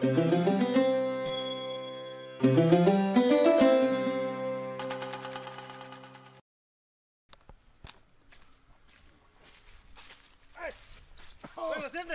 പ്രസിഡന്റേ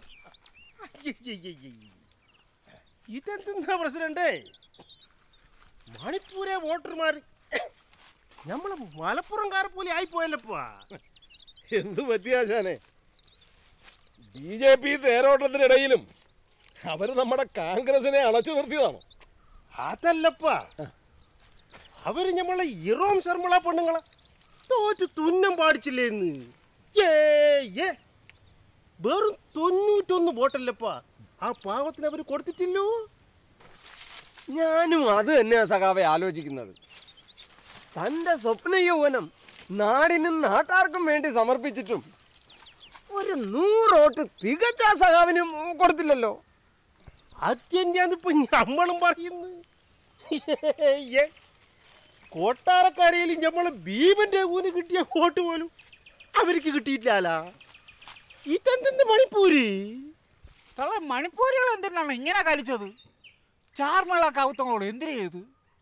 ഇതെന്താ പ്രസിഡന്റേ മണിപ്പൂരെ വോട്ടർമാർ നമ്മളെ മലപ്പുറംകാരെ പോലെ ആയിപ്പോയല്ലപ്പാ എന്ത് പറ്റിയാശാനെ ബി ജെ പി തേരോട്ടത്തിനിടയിലും അവര് നമ്മുടെ കോൺഗ്രസിനെ അണച്ചു നിർത്തിയതാണോ അതല്ലപ്പാ അവര് നമ്മളെ ഇറോം ശർമ്മള പെണ്ണുങ്ങളെ തോറ്റ് തുന്നം പാടിച്ചില്ലേന്ന് ഏ ഏ വെറും തൊണ്ണൂറ്റൊന്ന് വോട്ടല്ലപ്പാ ആ പാവത്തിന് അവര് കൊടുത്തിട്ടില്ലോ ഞാനും അത് തന്നെയാ സഖാവെ ആലോചിക്കുന്നത് തന്റെ സ്വപ്ന യൗവനം നാടിനും നാട്ടാർക്കും വേണ്ടി സമർപ്പിച്ചിട്ടും ഒരു നൂറോട്ട് തികച്ച ആ സഖാവിനും കൊടുത്തില്ലല്ലോ അത്യന്യാന്നിപ്പോ നമ്മളും പറയുന്നു ഏ, കൊട്ടാരക്കരയിൽ നമ്മളെ ഭീമന്റെ ഊന് കിട്ടിയ വോട്ട് പോലും അവർക്ക് കിട്ടിയിട്ടില്ല ഇതെന്തെന്ത് മണിപ്പൂര് തള്ള മണിപ്പൂരികൾ എന്തിനാണ് ഇങ്ങനെ കലിച്ചത് ചാർമേള കവുത്തങ്ങളോട് എന്തിനു ചെയ്ത്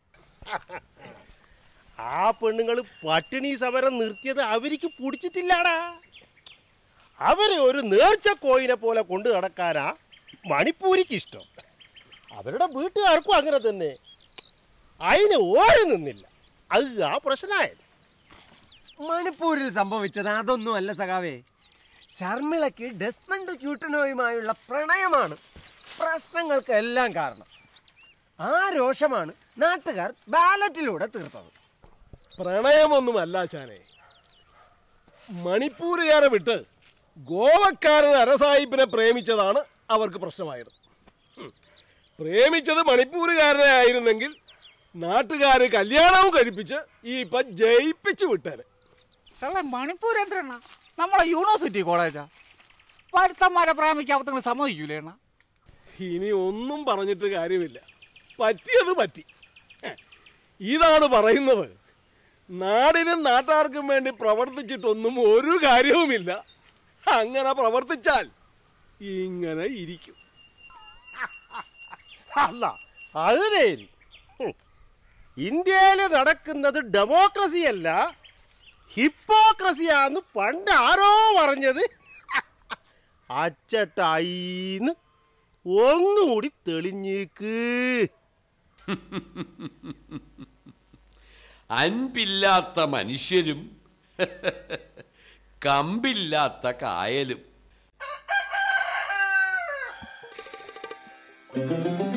ആ പെണ്ണുങ്ങൾ പട്ടിണി സമരം നിർത്തിയത് അവർക്ക് പിടിച്ചിട്ടില്ലാടാ അവരെ ഒരു നേർച്ച കോയിനെ പോലെ കൊണ്ടു നടക്കാനാ മണിപ്പൂരിക്ക് ഇഷ്ടം അവരുടെ വീട്ടുകാർക്കും അങ്ങനെ തന്നെ അതിന് ഓടി നിന്നില്ല അത് ആ പ്രശ്നമായത് മണിപ്പൂരിൽ സംഭവിച്ചത് അതൊന്നും അല്ല സഖാവേ ശർമിളയ്ക്ക് ഡെസ്മണ്ട് ക്യൂട്ടനോയുമായുള്ള പ്രണയമാണ് പ്രശ്നങ്ങൾക്കെല്ലാം കാരണം ആ രോഷമാണ് നാട്ടുകാർ ബാലറ്റിലൂടെ തീർത്തത് പ്രണയമൊന്നുമല്ല ആശാനെ മണിപ്പൂരുകാരെ വിട്ട് ഗോവക്കാരൻ അരസാഹിബിനെ പ്രേമിച്ചതാണ് അവർക്ക് പ്രശ്നമായത് ഹും. പ്രേമിച്ചത് മണിപ്പൂരുകാരനെ ആയിരുന്നെങ്കിൽ നാട്ടുകാര് കല്യാണവും കഴിപ്പിച്ച് ഈ ഇപ്പൊ ജയിപ്പിച്ചു വിട്ടേനെ തള്ള മണിപ്പൂർ എന്തിനാ നമ്മളെ യൂണിവേഴ്സിറ്റി കോളേജാ വരുത്തന്മാരെ പ്രാമിക്കാവത്തങ്ങൾ സമ്മതിക്കൂലേ അണ്ണാ ഇനി ഒന്നും പറഞ്ഞിട്ട് കാര്യമില്ല പറ്റിയത് പറ്റി ഹെ, ഇതാണ് പറയുന്നത് നാടിനും നാട്ടാർക്കും വേണ്ടി പ്രവർത്തിച്ചിട്ടൊന്നും ഒരു കാര്യവുമില്ല അങ്ങനെ പ്രവർത്തിച്ചാൽ ഇങ്ങനെ ഇരിക്കും അല്ല അത് നേര് ഹും. ഇന്ത്യയിൽ നടക്കുന്നത് ഡെമോക്രസി അല്ല ഹിപ്പോക്രസിയാന്ന് പണ്ട് ആരോ പറഞ്ഞത് അച്ചട്ടായിന്ന് ഒന്നുകൂടി തെളിഞ്ഞേക്ക് അൻപില്ലാത്ത മനുഷ്യരും കമ്പില്ലാത്ത കായലും